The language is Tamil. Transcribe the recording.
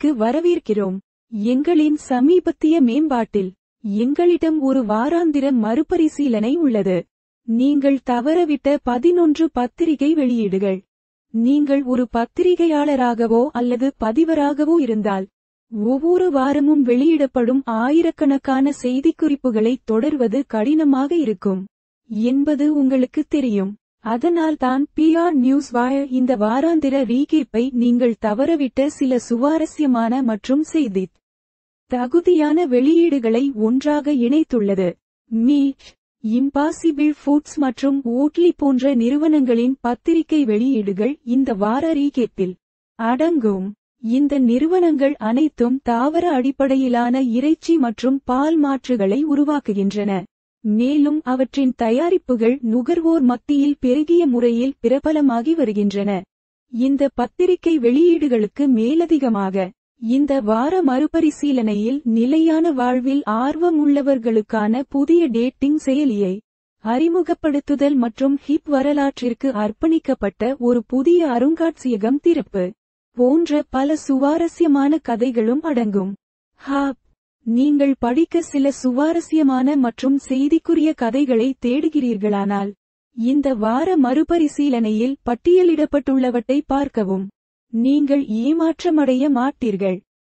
நிகழ்ச்சிக்கு வரவேற்கிறோம் எங்களின் சமீபத்திய மேம்பாட்டில் எங்களிடம் ஒரு வாராந்திர மறுபரிசீலனை உள்ளது நீங்கள் தவறவிட்ட பதினொன்று பத்திரிகை வெளியீடுகள் நீங்கள் ஒரு பத்திரிகையாளராகவோ அல்லது பதிவராகவோ இருந்தால் ஒவ்வொரு வாரமும் வெளியிடப்படும் ஆயிரக்கணக்கான செய்திக்குறிப்புகளை தொடர்வது கடினமாக இருக்கும் என்பது உங்களுக்கு தெரியும் அதனால் தான் பிஆர் நியூஸ் வாய இந்த வாராந்திர ரீகேப்பை நீங்கள் தவறவிட்ட சில சுவாரஸ்யமான மற்றும் செய்தி தகுதியான வெளியீடுகளை ஒன்றாக இணைத்துள்ளது மீட் இம்பாசிபிள் ஃபுட்ஸ் மற்றும் ஓட்லி போன்ற நிறுவனங்களின் பத்திரிகை வெளியீடுகள் இந்த வார ரீகேப்பில் அடங்கும் இந்த நிறுவனங்கள் அனைத்தும் தாவர அடிப்படையிலான இறைச்சி மற்றும் பால் மாற்றுகளை உருவாக்குகின்றன மேலும் அவற்றின் தயாரிப்புகள் நுகர்வோர் மத்தியில் பெருகிய முறையில் பிரபலமாகி வருகின்றன இந்த பத்திரிகை வெளியீடுகளுக்கு மேலதிகமாக இந்த வார மறுபரிசீலனையில் நிலையான வாழ்வில் ஆர்வமுள்ளவர்களுக்கான புதிய டேட்டிங் செயலியை அறிமுகப்படுத்துதல் மற்றும் ஹிப் வரலாற்றிற்கு அர்ப்பணிக்கப்பட்ட ஒரு புதிய அருங்காட்சியகம் திறப்பு போன்ற பல சுவாரஸ்யமான கதைகளும் அடங்கும் ஹாப் நீங்கள் படிக்க சில சுவாரஸ்யமான மற்றும் செய்திக்குரிய கதைகளை தேடுகிறீர்களானால் இந்த வார மறுபரிசீலனையில் பட்டியலிடப்பட்டுள்ளவற்றை பார்க்கவும் நீங்கள் ஏமாற்றமடைய மாட்டீர்கள்